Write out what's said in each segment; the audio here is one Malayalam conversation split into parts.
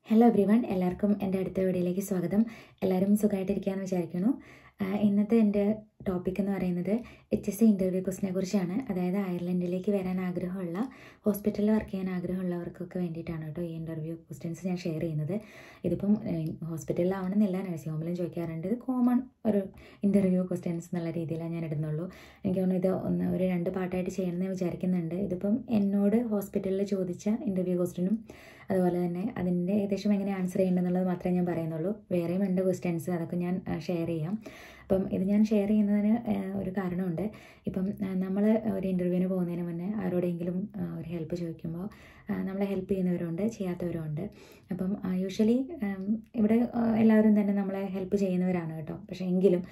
ഹലോ എവ്രി വൺ എല്ലാവർക്കും എൻ്റെ അടുത്ത വീഡിയോയിലേക്ക് സ്വാഗതം എല്ലാവരും സുഖമായിട്ടിരിക്കുകയെന്ന് വിചാരിക്കുന്നു ആഹ് ഇന്നത്തെ എൻ്റെ ടോപ്പിക് എന്ന് പറയുന്നത് എച്ച് എസ് സി ഇൻ്റർവ്യൂ ക്വസ്റ്റിനെ കുറിച്ചാണ് അതായത് അയർലൻഡിലേക്ക് വരാൻ ആഗ്രഹമുള്ള ഹോസ്പിറ്റലിൽ വർക്ക് ചെയ്യാൻ ആഗ്രഹമുള്ളവർക്കൊക്കെ വേണ്ടിയിട്ടാണ് കേട്ടോ ഈ ഇൻ്റർവ്യൂ ക്വസ്റ്റ്യൻസ് ഞാൻ ഷെയർ ചെയ്യുന്നത് ഇതിപ്പം ഹോസ്പിറ്റലിലാവണമെന്നില്ല നഴ്സിംഗ് ഹോമിലും ചോദിക്കാറുണ്ട് ഇത് കോമൺ ഒരു ഇൻ്റർവ്യൂ ക്വസ്റ്റ്യൻസ് എന്നുള്ള രീതിയിലാണ് ഞാൻ ഇടുന്നുള്ളൂ എനിക്ക് തോന്നുന്നു ഇത് ഒന്ന് ഒരു രണ്ട് പാർട്ടായിട്ട് ചെയ്യണമെന്ന് വിചാരിക്കുന്നുണ്ട് ഇതിപ്പം എന്നോട് ഹോസ്പിറ്റലിൽ ചോദിച്ച ഇൻ്റർവ്യൂ ക്വസ്റ്റ്യനും അതുപോലെ തന്നെ അതിൻ്റെ ഏകദേശം എങ്ങനെ ആൻസർ ചെയ്യേണ്ടതെന്നുള്ളത് മാത്രമേ ഞാൻ പറയുന്നുള്ളൂ വേറെയും ഉണ്ട് ക്വസ്റ്റ്യൻസ് അതൊക്കെ ഞാൻ ഷെയർ ചെയ്യാം അപ്പം ഇത് ഞാൻ ഷെയർ ചെയ്യുന്നതിന് ഏഹ്, ഒരു കാരണമുണ്ട് ഇപ്പം നമ്മൾ ഒരു ഇൻ്റർവ്യൂവിന് പോകുന്നതിന് മുന്നേ ആരോടെങ്കിലും ഏഹ്, ഒരു ഹെൽപ്പ് ചോദിക്കുമ്പോൾ ഏഹ്, നമ്മളെ ഹെൽപ്പ് ചെയ്യുന്നവരുണ്ട് ചെയ്യാത്തവരുണ്ട് അപ്പം യൂഷ്വലി ഇവിടെ ഏഹ്, എല്ലാവരും തന്നെ നമ്മളെ ഹെൽപ്പ് ചെയ്യുന്നവരാണ് കേട്ടോ പക്ഷേ എങ്കിലും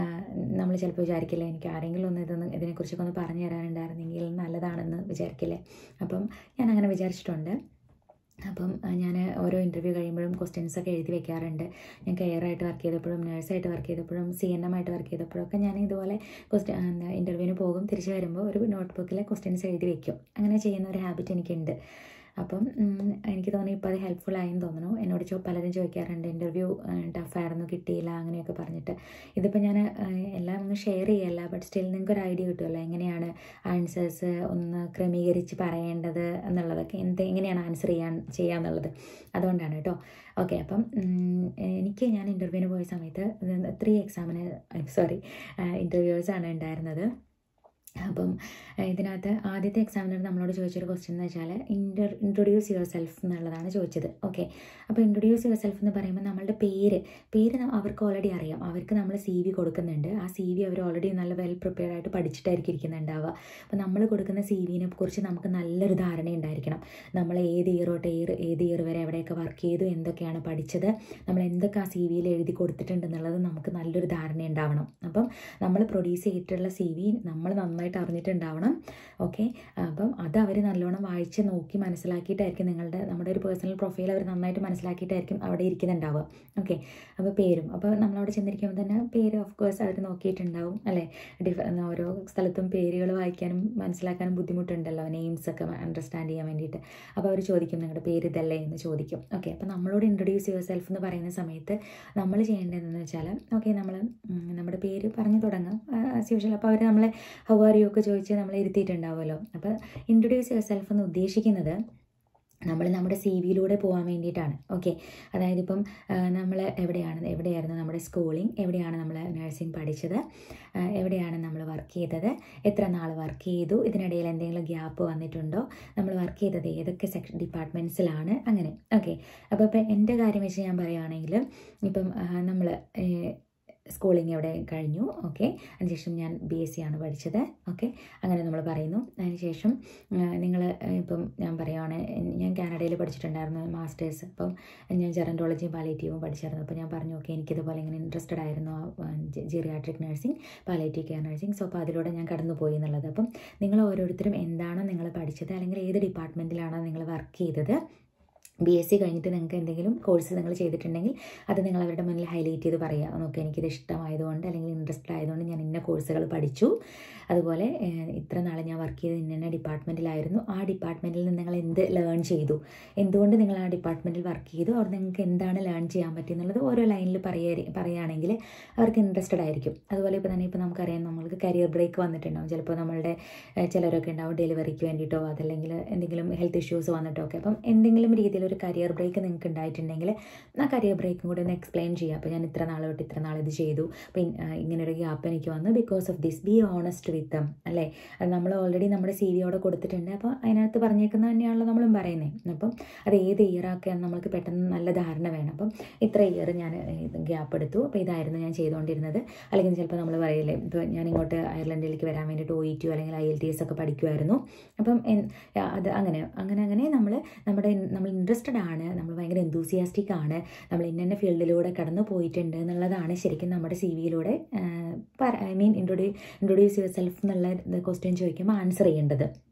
നമ്മൾ ചിലപ്പോൾ വിചാരിക്കില്ലേ എനിക്ക് ആരെങ്കിലും ഒന്ന് ഇതൊന്ന് ഇതിനെക്കുറിച്ചൊക്കെ ഒന്ന് പറഞ്ഞു തരാനുണ്ടായിരുന്നെങ്കിൽ നല്ലതാണെന്ന് വിചാരിക്കില്ലേ അപ്പം ഞാൻ അങ്ങനെ വിചാരിച്ചിട്ടുണ്ട് അപ്പം ഞാൻ ഓരോ ഇൻ്റർവ്യൂ കഴിയുമ്പോഴും ക്വസ്റ്റ്യൻസ് ഒക്കെ എഴുതി വെക്കാറുണ്ട് ഞാൻ കെയർ ആയിട്ട് വർക്ക് ചെയ്തപ്പോഴും നേഴ്സായിട്ട് വർക്ക് ചെയ്തപ്പോഴും സി എൻ എം ആയിട്ട് വർക്ക് ചെയ്തപ്പോഴൊക്കെ ഞാൻ ഇതുപോലെ ക്വസ്റ്റ്യൻ എന്താ ഇൻ്റർവ്യൂവിന് പോകും തിരിച്ച് വരുമ്പോൾ ഒരു നോട്ട് ബുക്കിൽ ക്വസ്റ്റ്യൻസ് എഴുതി വെക്കും അങ്ങനെ ചെയ്യുന്ന ഒരു ഹാബിറ്റ് എനിക്കുണ്ട് അപ്പം ഉം, എനിക്ക് തോന്നി ഇപ്പോൾ അത് ഹെൽപ്ഫുൾ ആയെന്ന് തോന്നുന്നു എന്നോട് ചോ പലരും ചോദിക്കാറുണ്ട് ഇൻ്റർവ്യൂ ടഫായിരുന്നു കിട്ടിയില്ല അങ്ങനെയൊക്കെ പറഞ്ഞിട്ട് ഇതിപ്പോൾ ഞാൻ എല്ലാം ഒന്ന് ഷെയർ ചെയ്യല്ല ബട്ട് സ്റ്റിൽ നിങ്ങൾക്ക് ഒരു ഐഡിയ കിട്ടുമല്ലോ എങ്ങനെയാണ് ആൻസേഴ്സ് ഒന്ന് ക്രമീകരിച്ച് പറയേണ്ടത് എന്നുള്ളതൊക്കെ എന്ത് എങ്ങനെയാണ് ആൻസർ ചെയ്യാൻ ചെയ്യാന്നുള്ളത് അതുകൊണ്ടാണ് കേട്ടോ ഓക്കെ അപ്പം ഉം, എനിക്ക് ഞാൻ ഇൻ്റർവ്യൂവിന് പോയ സമയത്ത് ത്രീ എക്സാമിന് സോറി ഇൻ്റർവ്യൂവേഴ്സാണ് ഉണ്ടായിരുന്നത് അപ്പം ഏഹ് ഇതിനകത്ത് ആദ്യത്തെ എക്സാമിനർ നമ്മളോട് ചോദിച്ചൊരു ക്വസ്റ്റ്യൻ എന്ന് വെച്ചാൽ ഇൻ്റർ ഇൻട്രൊഡ്യൂസ് യുവർ സെൽഫ് എന്നുള്ളതാണ് ചോദിച്ചത് ഓക്കെ അപ്പോൾ ഇൻട്രൊഡ്യൂസ് യുവർ സെൽഫ് എന്ന് പറയുമ്പോൾ നമ്മളുടെ പേര് പേര് ന- അവർക്ക് ഓൾറെഡി അറിയാം അവർക്ക് നമ്മൾ സി വി കൊടുക്കുന്നുണ്ട് ആ സി വി അവർ ഓൾറെഡി നല്ല വെൽ പ്രിപ്പയർഡ് ആയിട്ട് പഠിച്ചിട്ടായിരിക്കും ഇരിക്കുന്നുണ്ടാവുക അപ്പോൾ നമ്മൾ കൊടുക്കുന്ന സി വിനെ കുറിച്ച് നമുക്ക് നല്ലൊരു ധാരണ ഉണ്ടായിരിക്കണം നമ്മൾ ഏത് ഇയർ തൊട്ട് ഇയർ ഏത് ഇയർ വരെ എവിടെയൊക്കെ വർക്ക് ചെയ്തു എന്തൊക്കെയാണ് പഠിച്ചത് നമ്മൾ എന്തൊക്കെ ആ സി വിയിൽ എഴുതി കൊടുത്തിട്ടുണ്ടെന്നുള്ളത് നമുക്ക് നല്ലൊരു ധാരണ ഉണ്ടാവണം അപ്പം നമ്മൾ പ്രൊഡ്യൂസ് ചെയ്തിട്ടുള്ള സി വി നമ്മൾ നന്നായിട്ട് അറിഞ്ഞിട്ടുണ്ടാവണം ഓക്കെ അപ്പം അത് അവർ നല്ലോണം വായിച്ച് നോക്കി മനസ്സിലാക്കിയിട്ടായിരിക്കും നിങ്ങളുടെ നമ്മുടെ ഒരു പേഴ്സണൽ പ്രൊഫൈൽ അവർ നന്നായിട്ട് മനസ്സിലാക്കിയിട്ടായിരിക്കും അവിടെ ഇരിക്കുന്നുണ്ടാവുക ഓക്കെ അപ്പോൾ പേരും അപ്പോൾ നമ്മളവിടെ ചെന്നിരിക്കുമ്പോൾ തന്നെ പേര് ഓഫ് കോഴ്സ് അവർ നോക്കിയിട്ടുണ്ടാവും അല്ലേ ഡിഫ ഓരോ സ്ഥലത്തും പേരുകൾ വായിക്കാനും മനസ്സിലാക്കാനും ബുദ്ധിമുട്ടുണ്ടല്ലോ നെയിംസ് ഒക്കെ അണ്ടർസ്റ്റാൻഡ് ചെയ്യാൻ വേണ്ടിയിട്ട് അപ്പോൾ അവർ ചോദിക്കും നിങ്ങളുടെ പേര് ഇതല്ലേ എന്ന് ചോദിക്കും ഓക്കെ അപ്പോൾ നമ്മളോട് ഇൻട്രൊഡ്യൂസ് യുവർ സെൽഫ് എന്ന് പറയുന്ന സമയത്ത് നമ്മൾ ചെയ്യേണ്ടതെന്ന് വെച്ചാൽ ഓക്കെ നമ്മൾ നമ്മുടെ പേര് പറഞ്ഞു തുടങ്ങും ആസ് യൂഷ്വൽ അപ്പോൾ അവർ നമ്മളെ ഹൗ ആർ യു ഒക്കെ ചോദിച്ച് നമ്മളെ ഇരുത്തിയിട്ടുണ്ടാവുമല്ലോ അപ്പോൾ ഇൻട്രൊഡ്യൂസ് യുവർ സെൽഫ് എന്ന് ഉദ്ദേശിക്കുന്നത് നമ്മൾ നമ്മുടെ സി വിയിലൂടെ പോകാൻ വേണ്ടിയിട്ടാണ് ഓക്കെ അതായത് ഇപ്പം നമ്മൾ എവിടെയാണ് എവിടെയായിരുന്നു നമ്മുടെ സ്കൂളിംഗ് എവിടെയാണ് നമ്മൾ നഴ്സിംഗ് പഠിച്ചത് ആ, എവിടെയാണ് നമ്മൾ വർക്ക് ചെയ്തത് എത്ര നാൾ വർക്ക് ചെയ്തു ഇതിനിടയിൽ എന്തെങ്കിലും ഗ്യാപ്പ് വന്നിട്ടുണ്ടോ നമ്മൾ വർക്ക് ചെയ്തത് ഏതൊക്കെ സെക്ഷൻ ഡിപ്പാർട്ട്മെൻറ്റ്സിലാണ് അങ്ങനെ ഓക്കെ അപ്പോൾ ഇപ്പം എൻ്റെ കാര്യം വെച്ച് ഞാൻ പറയുകയാണെങ്കിൽ ഇപ്പം നമ്മൾ സ്കൂളിംഗ് എവിടെ കഴിഞ്ഞു ഓക്കെ അതിനുശേഷം ഞാൻ ബി എസ് സി ആണ് പഠിച്ചത് ഓക്കെ അങ്ങനെ നമ്മൾ പറയുന്നു അതിനുശേഷം നിങ്ങൾ ഇപ്പം ഞാൻ പറയുവാണ് ഞാൻ കാനഡയിൽ പഠിച്ചിട്ടുണ്ടായിരുന്നു മാസ്റ്റേഴ്സ് അപ്പം ഞാൻ ജെറൻറ്റോളജിയും പാലേറ്റീവും പഠിച്ചായിരുന്നു അപ്പോൾ ഞാൻ പറഞ്ഞു ഓക്കെ എനിക്കിതുപോലെ ഇങ്ങനെ ഇൻട്രസ്റ്റഡ് ആയിരുന്നു geriatric nursing palliative care nursing so അപ്പോൾ അതിലൂടെ ഞാൻ കടന്നു പോയി എന്നുള്ളത് അപ്പം നിങ്ങൾ ഓരോരുത്തരും എന്താണോ നിങ്ങൾ പഠിച്ചത് അല്ലെങ്കിൽ ഏത് ഡിപ്പാർട്ട്മെൻറ്റിലാണോ നിങ്ങൾ വർക്ക് ചെയ്തത് ബി എസ് സി കഴിഞ്ഞിട്ട് നിങ്ങൾക്ക് എന്തെങ്കിലും കോഴ്സ് നിങ്ങൾ ചെയ്തിട്ടുണ്ടെങ്കിൽ അത് നിങ്ങൾ അവരുടെ മുന്നിൽ ഹൈലൈറ്റ് ചെയ്ത് പറയുക നോക്കി എനിക്കിത് ഇഷ്ടമായതുകൊണ്ട് അല്ലെങ്കിൽ ഇൻട്രസ്റ്റഡ് ആയതുകൊണ്ട് ഞാൻ ഇന്ന കോഴ്സുകൾ പഠിച്ചു അതുപോലെ ഏഹ്, ഇത്ര നാൾ ഞാൻ വർക്ക് ചെയ്ത് ഇന്ന ഇന്ന ഡിപ്പാർട്ട്മെൻറ്റിലായിരുന്നു ആ ഡിപ്പാർട്ട്മെൻറ്റിൽ നിന്ന് നിങ്ങൾ എന്ത് ലേൺ ചെയ്തു എന്തുകൊണ്ട് നിങ്ങൾ ആ ഡിപ്പാർട്ട്മെൻറ്റിൽ വർക്ക് ചെയ്തു അവിടെ നിങ്ങൾക്ക് എന്താണ് ലേൺ ചെയ്യാൻ പറ്റിയെന്നുള്ളത് ഓരോ ലൈനിൽ പറയുക പറയുകയാണെങ്കിൽ അവർക്ക് ഇൻട്രസ്റ്റഡ് ആയിരിക്കും അതുപോലെ ഇപ്പോൾ തന്നെ ഇപ്പോൾ നമുക്കറിയാം നമ്മൾക്ക് കരിയർ ബ്രേക്ക് വന്നിട്ടുണ്ടാവും ചിലപ്പോൾ നമ്മളുടെ ഏഹ്, ചിലരൊക്കെ ഉണ്ടാവും ഡെലിവറിക്ക് വേണ്ടിയിട്ടോ അതല്ലെങ്കിൽ എന്തെങ്കിലും ഹെൽത്ത് ഇഷ്യൂസ് വന്നിട്ടോ ഒക്കെ അപ്പം എന്തെങ്കിലും രീതിയിൽ ഒരു കരിയർ ബ്രേക്ക് നിങ്ങൾക്ക് ഉണ്ടായിട്ടുണ്ടെങ്കിൽ ആ കരിയർ ബ്രേക്കും കൂടെ ഒന്ന് എക്സ്പ്ലെയിൻ ചെയ്യുക അപ്പോൾ ഞാൻ ഇത്ര നാൾ തൊട്ട് ഇത്ര നാൾ ഇത് ചെയ്തു അപ്പോൾ ഇങ്ങനെ ഒരു ഗ്യാപ്പ് എനിക്ക് വന്നു because of this be honest with them അല്ലേ അത് നമ്മൾ ഓൾറെഡി നമ്മുടെ സി വിയോടെ കൊടുത്തിട്ടുണ്ട് അപ്പോൾ അതിനകത്ത് പറഞ്ഞേക്കുന്നത് തന്നെയാണല്ലോ നമ്മളും പറയുന്നത് അപ്പം അത് ഏത് ഇയറൊക്കെയാണ് നമ്മൾക്ക് പെട്ടെന്ന് നല്ല ധാരണ വേണം അപ്പം ഇത്ര ഇയർ ഞാൻ ഗ്യാപ്പ് എടുത്തു അപ്പോൾ ഇതായിരുന്നു ഞാൻ ചെയ്തുകൊണ്ടിരുന്നത് അല്ലെങ്കിൽ ചിലപ്പോൾ നമ്മൾ പറയില്ലേ ഇപ്പോൾ ഞാൻ ഇങ്ങോട്ട് അയർലൻഡിലേക്ക് വരാൻ വേണ്ടിയിട്ട് ഒ ഇ ടി അല്ലെങ്കിൽ ഐ എൽ ടി എസ് ഒക്കെ പഠിക്കുമായിരുന്നു അപ്പം എൻ- അത് അങ്ങനെ അങ്ങനെ അങ്ങനെ നമ്മൾ നമ്മുടെ നമ്മൾ ഇൻട്രസ്റ്റഡ് ആണ് നമ്മൾ ഭയങ്കര എന്തൂസിയാസ്റ്റിക് ആണ് നമ്മൾ ഇന്ന ഫീൽഡിലൂടെ കടന്നു പോയിട്ടുണ്ട് എന്നുള്ളതാണ് ശരിക്കും നമ്മുടെ സി വിയിലൂടെ I mean introduce introduce your self എന്നുള്ള ക്വസ്റ്റ്യൻ ചോദിക്കുമ്പോൾ ആൻസർ ചെയ്യേണ്ടത്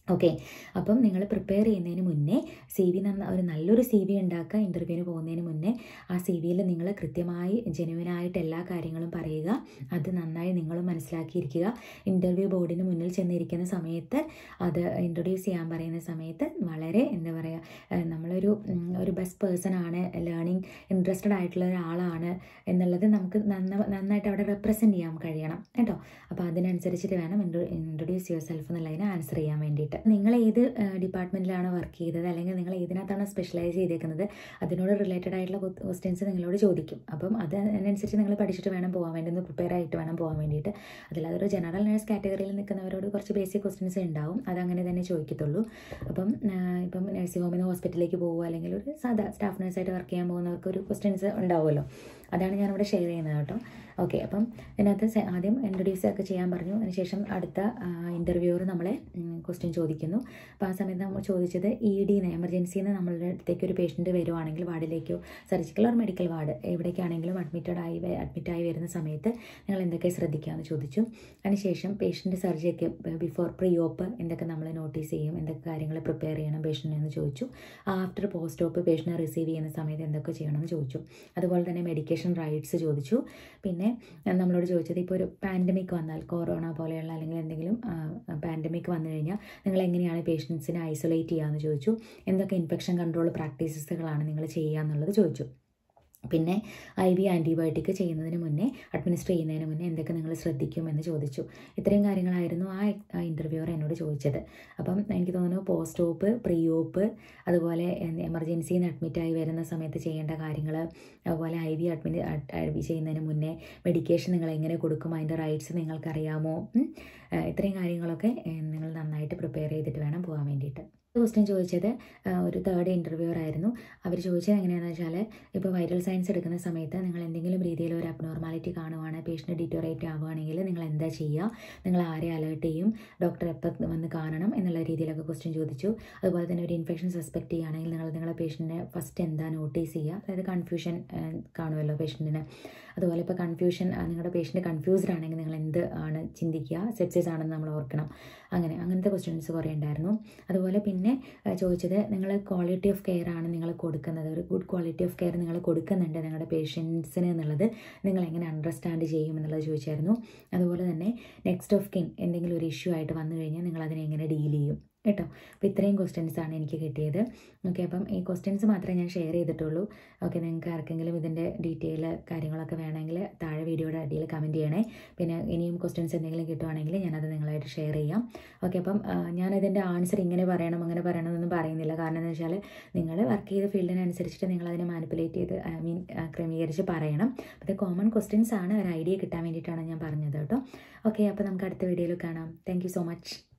ഓക്കെ അപ്പം നിങ്ങൾ പ്രിപ്പയർ ചെയ്യുന്നതിന് മുന്നേ സി വി നന്ന ഒരു നല്ലൊരു സി വി ഉണ്ടാക്കുക ഇൻ്റർവ്യൂവിന് പോകുന്നതിന് മുന്നേ ആ സി വിയിൽ നിങ്ങൾ കൃത്യമായി ജെനുവിനായിട്ട് എല്ലാ കാര്യങ്ങളും പറയുക അത് നന്നായി നിങ്ങൾ മനസ്സിലാക്കിയിരിക്കുക ഇൻ്റർവ്യൂ ബോർഡിന് മുന്നിൽ ചെന്നിരിക്കുന്ന സമയത്ത് അത് ഇൻട്രൊഡ്യൂസ് ചെയ്യാൻ പറയുന്ന സമയത്ത് വളരെ എന്താ പറയുക നമ്മളൊരു ഉം, ഒരു ബെസ്റ്റ് പേഴ്സൺ ആണ് ലേണിംഗ് ഇൻട്രസ്റ്റഡ് ആയിട്ടുള്ള ഒരാളാണ് എന്നുള്ളത് നമുക്ക് നന്ന നന്നായിട്ട് അവിടെ റെപ്രസെൻറ്റ് ചെയ്യാൻ കഴിയണം കേട്ടോ അപ്പോൾ അതിനനുസരിച്ചിട്ട് വേണം ഇൻട്രൊഡ്യൂസ് യുവർ സെൽഫ് എന്നുള്ളതിന് ആൻസർ ചെയ്യാൻ വേണ്ടിയിട്ട് നിങ്ങൾ ഏത് ഡിപ്പാർട്ട്മെൻറ്റിലാണ് വർക്ക് ചെയ്തത് അല്ലെങ്കിൽ നിങ്ങൾ ഏതിനകത്താണ് സ്പെഷ്യലൈസ് ചെയ്തേക്കുന്നത് അതിനോട് റിലേറ്റഡ് ആയിട്ടുള്ള ക്വസ്റ്റ്യൻസ് നിങ്ങളോട് ചോദിക്കും അപ്പം അത് അതിനനുസരിച്ച് നിങ്ങൾ പഠിച്ചിട്ട് വേണം പോകാൻ വേണ്ടി ഒന്ന് പ്രിപ്പയർ ആയിട്ട് വേണം പോകാൻ വേണ്ടിയിട്ട് അതിലതൊരു ഒരു ജനറൽ നേഴ്സ് കാറ്റഗറിയിൽ നിൽക്കുന്നവരോട് കുറച്ച് ബേസിക് ക്വസ്റ്റ്യൻസ് ഉണ്ടാവും അതങ്ങനെ തന്നെ ചോദിക്കത്തുള്ളൂ അപ്പം ആ, ഇപ്പം നഴ്സിംഗ് ഹോമിൽ നിന്ന് ഹോസ്പിറ്റലിലേക്ക് പോകുക അല്ലെങ്കിൽ ഒരു സാധാ സ്റ്റാഫ് നഴ്സായിട്ട് വർക്ക് ചെയ്യാൻ പോകുന്നവർക്ക് ഒരു ക്വസ്റ്റ്യൻസ് ഉണ്ടാവുമല്ലോ അതാണ് ഞാനിവിടെ ഷെയർ ചെയ്യുന്നത് കേട്ടോ ഓക്കെ അപ്പം ഇതിനകത്ത് സെ- ആദ്യം ഇൻട്രൊഡ്യൂസ് ഒക്കെ ചെയ്യാൻ പറഞ്ഞു അതിനുശേഷം അടുത്ത ഇൻ്റർവ്യൂവർ നമ്മളെ ക്വസ്റ്റ്യൻ ചോദിക്കുന്നു അപ്പോൾ ആ സമയത്ത് നമ്മൾ ചോദിച്ചത് ഇ ഡിന്ന് എമർജൻസിയിൽ നിന്ന് നമ്മളുടെ അടുത്തേക്ക് ഒരു പേഷ്യൻറ്റ് വരുവാണെങ്കിൽ വാർഡിലേക്കോ സർജിക്കൽ ഓർ മെഡിക്കൽ വാർഡ് എവിടേക്കാണെങ്കിലും അഡ്മിറ്റഡ് ആയി അഡ്മിറ്റ് ആയി വരുന്ന സമയത്ത് നിങ്ങൾ എന്തൊക്കെ ശ്രദ്ധിക്കാമെന്ന് ചോദിച്ചു അതിനുശേഷം പേഷ്യൻ്റ് സർജറിക്ക് ബിഫോർ പ്രീ ഓപ്പ് എന്തൊക്കെ നമ്മൾ നോട്ടീസ് ചെയ്യും എന്തൊക്കെ കാര്യങ്ങൾ പ്രിപ്പയർ ചെയ്യണം പേഷ്യൻ്റ് എന്ന് ചോദിച്ചു ആഫ്റ്റർ പോസ്റ്റ് ഓപ്പ് പേഷ്യൻറ്റിനെ റിസീവ് ചെയ്യുന്ന സമയത്ത് എന്തൊക്കെ ചെയ്യണമെന്ന് ചോദിച്ചു അതുപോലെ തന്നെ മെഡിക്കേഷൻ റൈറ്റ്സ് ചോദിച്ചു പിന്നെ ഞാൻ നമ്മളോട് ചോദിച്ചത് ഇപ്പോൾ ഒരു പാൻഡമിക് വന്നാൽ കൊറോണ പോലെയുള്ള അല്ലെങ്കിൽ എന്തെങ്കിലും പാൻഡമിക് വന്നു കഴിഞ്ഞാൽ നിങ്ങൾ എങ്ങനെയാണ് പേഷ്യൻസിനെ ഐസൊലേറ്റ് ചെയ്യാമെന്ന് ചോദിച്ചു എന്തൊക്കെ ഇൻഫെക്ഷൻ കൺട്രോൾ പ്രാക്ടീസസുകളാണ് നിങ്ങൾ ചെയ്യുക എന്നുള്ളത് ചോദിച്ചു പിന്നെ ഐ വി ആൻറ്റിബയോട്ടിക് ചെയ്യുന്നതിന് മുന്നേ അഡ്മിനിസ്റ്റർ ചെയ്യുന്നതിന് മുന്നേ എന്തൊക്കെ നിങ്ങൾ ശ്രദ്ധിക്കുമെന്ന് ചോദിച്ചു ഇത്രയും കാര്യങ്ങളായിരുന്നു ആ ഇൻ്റർവ്യൂവർ എന്നോട് ചോദിച്ചത് അപ്പം എനിക്ക് തോന്നുന്നു പോസ്റ്റ് ഓപ്പ് പ്രീ ഓപ്പ് അതുപോലെ എമർജൻസിയിൽ നിന്ന് അഡ്മിറ്റായി വരുന്ന സമയത്ത് ചെയ്യേണ്ട കാര്യങ്ങൾ അതുപോലെ I V admit I V ചെയ്യുന്നതിന് മുന്നേ മെഡിക്കേഷൻ നിങ്ങൾ എങ്ങനെ കൊടുക്കും അതിൻ്റെ റൈറ്റ്സ് നിങ്ങൾക്കറിയാമോ ഉം. ആ, ഇത്രയും കാര്യങ്ങളൊക്കെ ഏ, നിങ്ങൾ നന്നായിട്ട് പ്രിപ്പയർ ചെയ്തിട്ട് വേണം പോകാൻ വേണ്ടിയിട്ട് ക്വസ്റ്റ്യൻ ചോദിച്ചത് ആ, ഒരു തേർഡ് ഇൻ്റർവ്യൂവർ ആയിരുന്നു അവർ ചോദിച്ചത് എങ്ങനെയാണെന്ന് വെച്ചാൽ ഇപ്പോൾ വൈറൽ സയൻസ് എടുക്കുന്ന സമയത്ത് നിങ്ങൾ എന്തെങ്കിലും രീതിയിൽ ഒരു അബ്നോർമാലിറ്റി കാണുവാണ് പേഷ്യൻ്റ് ഡിറ്റോറേറ്റ് ആവുകയാണെങ്കിൽ നിങ്ങൾ എന്താ ചെയ്യുക നിങ്ങൾ ആരെ അലേർട്ട് ചെയ്യും ഡോക്ടർ എപ്പോൾ വന്ന് കാണണം എന്നുള്ള രീതിയിലൊക്കെ ക്വസ്റ്റ്യൻ ചോദിച്ചു അതുപോലെ തന്നെ ഒരു ഇൻഫെക്ഷൻ സസ്പെക്ട് ചെയ്യുകയാണെങ്കിൽ നിങ്ങൾ നിങ്ങളെ പേഷ്യൻറ്റിനെ ഫസ്റ്റ് എന്താ നോട്ടീസ് ചെയ്യുക അതായത് കൺഫ്യൂഷൻ കാണുമല്ലോ പേഷ്യൻറ്റിന് അതുപോലെ ഇപ്പോൾ കൺഫ്യൂഷൻ നിങ്ങളുടെ പേഷ്യൻ്റ് കൺഫ്യൂസ്ഡ് ആണെങ്കിൽ നിങ്ങൾ എന്ത് ആണ് ചിന്തിക്കുക സെപ്സിസ് ആണെന്ന് നമ്മൾ ഓർക്കണം അങ്ങനെ അങ്ങനത്തെ ക്വസ്റ്റ്യൻസ് കുറേ ഉണ്ടായിരുന്നു അതുപോലെ പിന്നെ ആ, ചോദിച്ചത് നിങ്ങൾ ക്വാളിറ്റി ഓഫ് കെയർ ആണ് നിങ്ങൾ കൊടുക്കുന്നത് ഒരു ഗുഡ് ക്വാളിറ്റി ഓഫ് കെയർ നിങ്ങൾ കൊടുക്കുന്നുണ്ട് നിങ്ങളുടെ പേഷ്യൻസിന് എന്നുള്ളത് നിങ്ങൾ എങ്ങനെ അണ്ടർസ്റ്റാൻഡ് ചെയ്യും എന്നുള്ളത് ചോദിച്ചായിരുന്നു അതുപോലെ തന്നെ നെക്സ്റ്റ് ഓഫ് കിൻ എന്തെങ്കിലും ഒരു ഇഷ്യൂ ആയിട്ട് വന്നു കഴിഞ്ഞാൽ നിങ്ങൾ അതിനെ എങ്ങനെ ഡീൽ ചെയ്യും കേട്ടോ അപ്പോൾ ഇത്രയും ക്വസ്റ്റ്യൻസ് ആണ് എനിക്ക് കിട്ടിയത് ഓക്കെ അപ്പം ഈ ക്വസ്റ്റ്യൻസ് മാത്രമേ ഞാൻ ഷെയർ ചെയ്തിട്ടുള്ളൂ ഓക്കെ നിങ്ങൾക്ക് ആർക്കെങ്കിലും ഇതിൻ്റെ ഡീറ്റെയിൽ കാര്യങ്ങളൊക്കെ വേണമെങ്കിൽ താഴെ വീഡിയോയുടെ അടിയിൽ കമൻറ്റ് ചെയ്യണേ പിന്നെ ഇനിയും ക്വസ്റ്റ്യൻസ് എന്തെങ്കിലും കിട്ടുവാണെങ്കിൽ ഞാനത് നിങ്ങളായിട്ട് ഷെയർ ചെയ്യാം ഓക്കെ അപ്പം ആ, ഞാനതിൻ്റെ ആൻസർ ഇങ്ങനെ പറയണം അങ്ങനെ പറയണം എന്നൊന്നും പറയുന്നില്ല കാരണം എന്ന് വെച്ചാൽ നിങ്ങൾ വർക്ക് ചെയ്ത ഫീൽഡിനനുസരിച്ചിട്ട് നിങ്ങൾ അതിനെ മാനിപ്പുലേറ്റ് ചെയ്ത് ഐ മീൻ ക്രമീകരിച്ച് പറയണം അത് കോമൺ ക്വസ്റ്റ്യൻസ് ആണ് ഒരു ഐഡിയ കിട്ടാൻ വേണ്ടിയിട്ടാണ് ഞാൻ പറഞ്ഞത് കേട്ടോ ഓക്കെ അപ്പോൾ നമുക്ക് അടുത്ത വീഡിയോയിൽ കാണാം താങ്ക് സോ മച്ച്